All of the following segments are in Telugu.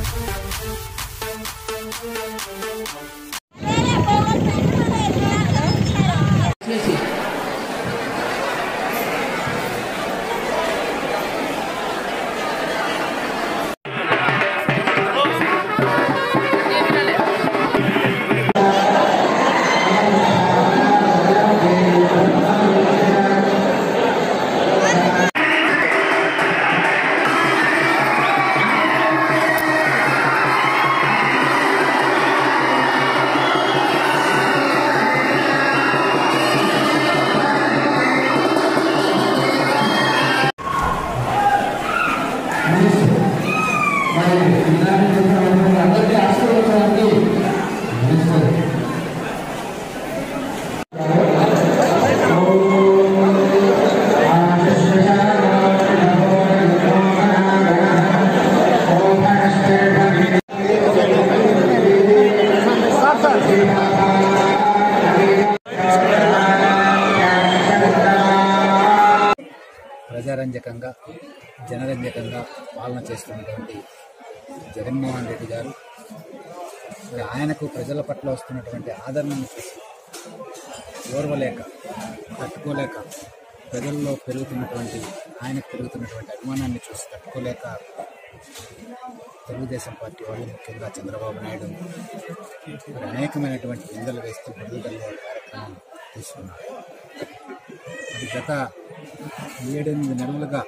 ప్రజారంజకంగా జనరంజకంగా పాలన చేస్తున్నటువంటి జగన్మోహన్ రెడ్డి గారు మరి ఆయనకు ప్రజల పట్ల వస్తున్నటువంటి ఆదరణను చూసి ఓర్వలేక తట్టుకోలేక ప్రజల్లో పెరుగుతున్నటువంటి ఆయనకు పెరుగుతున్నటువంటి అభిమానాన్ని చూసి తట్టుకోలేక తెలుగుదేశం పార్టీ వాళ్ళు ముఖ్యంగా చంద్రబాబు నాయుడు మరి అనేకమైనటువంటి నిందలు వేస్తూ విడుదల కార్యక్రమం తీసుకున్నారు మరి గత ఏడెనిమిది నెలలుగా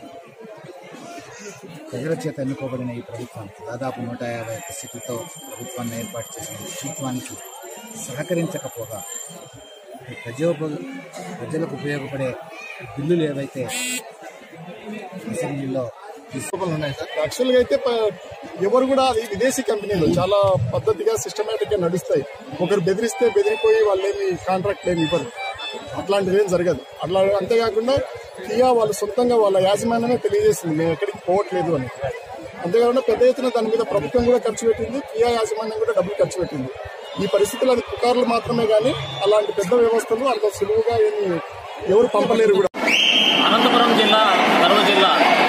ప్రజల చేత ఎన్నుకోబడిన ఈ ప్రభుత్వం దాదాపు నూట యాభై ఒక్క సీట్లతో ప్రభుత్వాన్ని ఏర్పాటు చేసిన ఈ ప్రభుత్వానికి సహకరించకపోగా ఈ ప్రజోప ప్రజలకు ఉపయోగపడే బిల్లులు ఏవైతే అసెంబ్లీలో లోపాలు ఉన్నాయి సార్ యాక్చువల్ గా అయితే ప- ఎవరు కూడా అది విదేశీ కంపెనీలు చాలా పద్ధతిగా సిస్టమేటిక్ గా నడుస్తాయి ఒకరు బెదిరిస్తే బెదిరిపోయి వాళ్ళు ఏమి కాంట్రాక్ట్ ఏమి ఇవ్వరు అట్లాంటిది ఏం జరగదు అట్లా అంతేకాకుండా కియా వాళ్ళు సొంతంగా వాళ్ళ యాజమాన్యమే తెలియజేసింది మేము ఎక్కడికి పోవట్లేదు అని అంతేకాకుండా పెద్ద ఎత్తున దాని మీద ప్రభుత్వం కూడా ఖర్చు పెట్టింది కియా యాజమాన్యం కూడా డబ్బులు ఖర్చు పెట్టింది ఈ పరిస్థితుల్లో అది పుకార్లు మాత్రమే కానీ అలాంటి పెద్ద వ్యవస్థలు అంత సులువుగా ఏమి ఎవరు పంపలేరు కూడా అనంతపురం జిల్లా కడప జిల్లా